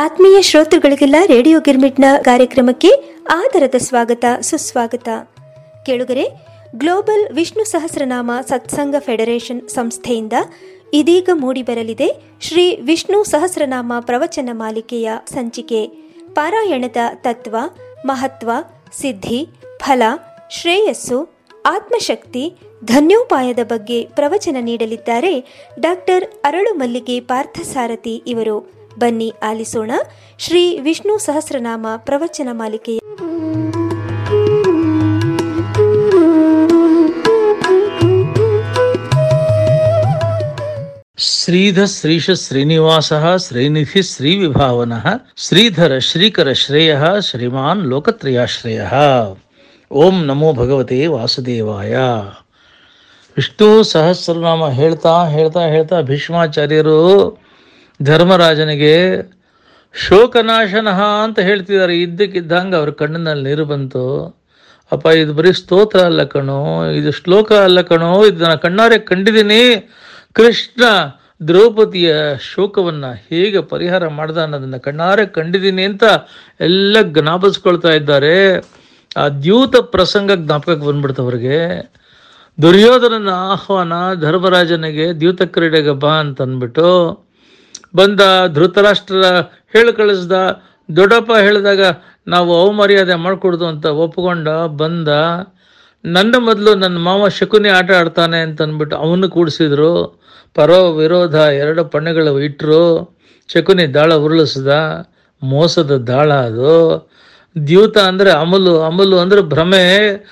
ಆತ್ಮೀಯ ಶ್ರೋತೃಗಳಿಗೆಲ್ಲ ರೇಡಿಯೋ ಗಿರ್ಮಿಟ್ನ ಕಾರ್ಯಕ್ರಮಕ್ಕೆ ಆದರದ ಸ್ವಾಗತ ಸುಸ್ವಾಗತ ಕೇಳುಗರೆ ಗ್ಲೋಬಲ್ ವಿಷ್ಣು ಸಹಸ್ರನಾಮ ಸತ್ಸಂಗ ಫೆಡರೇಷನ್ ಸಂಸ್ಥೆಯಿಂದ ಇದೀಗ ಮೂಡಿಬರಲಿದೆ ಶ್ರೀ ವಿಷ್ಣು ಸಹಸ್ರನಾಮ ಪ್ರವಚನ ಮಾಲಿಕೆಯ ಸಂಚಿಕೆ ಪಾರಾಯಣದ ತತ್ವ ಮಹತ್ವ ಸಿದ್ಧಿ ಫಲ ಶ್ರೇಯಸ್ಸು ಆತ್ಮಶಕ್ತಿ ಧನ್ಯೋಪಾಯದ ಬಗ್ಗೆ ಪ್ರವಚನ ನೀಡಲಿದ್ದಾರೆ ಡಾಕ್ಟರ್ ಅರಳು ಮಲ್ಲಿಗೆ ಪಾರ್ಥಸಾರಥಿ ಇವರು ಬನ್ನಿ ಆಲಿಸೋಣ ಶ್ರೀ ವಿಷ್ಣು ಸಹಸ್ರನಾಮ ಪ್ರವಚನ ಮಾಲಿಕೆಯ ಶ್ರೀಧ ಶ್ರೀಶ ಶ್ರೀನಿವಾಸ ಶ್ರೀನಿಧಿ ಶ್ರೀ ವಿಭಾವನ ಶ್ರೀಧರ ಶ್ರೀಕರ ಶ್ರೇಯ ಶ್ರೀಮಾನ್ ಲೋಕತ್ರಯಾಶ್ರಯ ಓಂ ನಮೋ ಭಗವತೆ ವಾಸುದೇವಾಯ ವಿಷ್ಣು ಸಹಸ್ರನಾಮ ಹೇಳ್ತಾ ಹೇಳ್ತಾ ಹೇಳ್ತಾ ಭೀಷ್ಮಾಚಾರ್ಯರು ಧರ್ಮರಾಜನಿಗೆ ಶೋಕನಾಶನಃ ಅಂತ ಹೇಳ್ತಿದ್ದಾರೆ ಇದ್ದಕ್ಕಿದ್ದಂಗೆ ಅವ್ರ ಕಣ್ಣಿನಲ್ಲಿ ನೀರು ಬಂತು ಅಪ್ಪ ಇದು ಬರೀ ಸ್ತೋತ್ರ ಅಲ್ಲ ಕಣೋ ಇದು ಶ್ಲೋಕ ಅಲ್ಲ ಕಣೋ ಇದನ್ನ ಕಣ್ಣಾರೆ ಕಂಡಿದ್ದೀನಿ ಕೃಷ್ಣ ದ್ರೌಪದಿಯ ಶೋಕವನ್ನ ಹೇಗೆ ಪರಿಹಾರ ಮಾಡ್ದ ಅನ್ನೋದನ್ನ ಕಣ್ಣಾರೆ ಕಂಡಿದ್ದೀನಿ ಅಂತ ಎಲ್ಲ ಜ್ಞಾಪಿಸ್ಕೊಳ್ತಾ ಇದ್ದಾರೆ ಆ ದ್ಯೂತ ಪ್ರಸಂಗ ಜ್ಞಾಪಕಕ್ಕೆ ಬಂದ್ಬಿಡ್ತು ಅವ್ರಿಗೆ ದುರ್ಯೋಧನನ ಆಹ್ವಾನ ಧರ್ಮರಾಜನಿಗೆ ದ್ಯೂತ ಕ್ರೀಡೆಗೆ ಬಾ ಅಂತ ಅಂದ್ಬಿಟ್ಟು ಬಂದ ಧೃತರಾಷ್ಟ್ರ ಹೇಳಿ ಕಳಿಸ್ದ ದೊಡ್ಡಪ್ಪ ಹೇಳಿದಾಗ ನಾವು ಅವಮರ್ಯಾದೆ ಮಾಡಿಕೊಡ್ದು ಅಂತ ಒಪ್ಕೊಂಡ ಬಂದ ನನ್ನ ಮೊದಲು ನನ್ನ ಮಾವ ಶಕುನಿ ಆಟ ಆಡ್ತಾನೆ ಅಂತ ಅಂದ್ಬಿಟ್ಟು ಅವನು ಕೂಡಿಸಿದ್ರು ಪರೋ ವಿರೋಧ ಎರಡು ಪಣ್ಣೆಗಳು ಇಟ್ಟರು ಶಕುನಿ ದಾಳ ಉರುಳಿಸ್ದ ಮೋಸದ ದಾಳ ಅದು ದ್ಯೂತ ಅಂದರೆ ಅಮಲು ಅಮಲು ಅಂದರೆ ಭ್ರಮೆ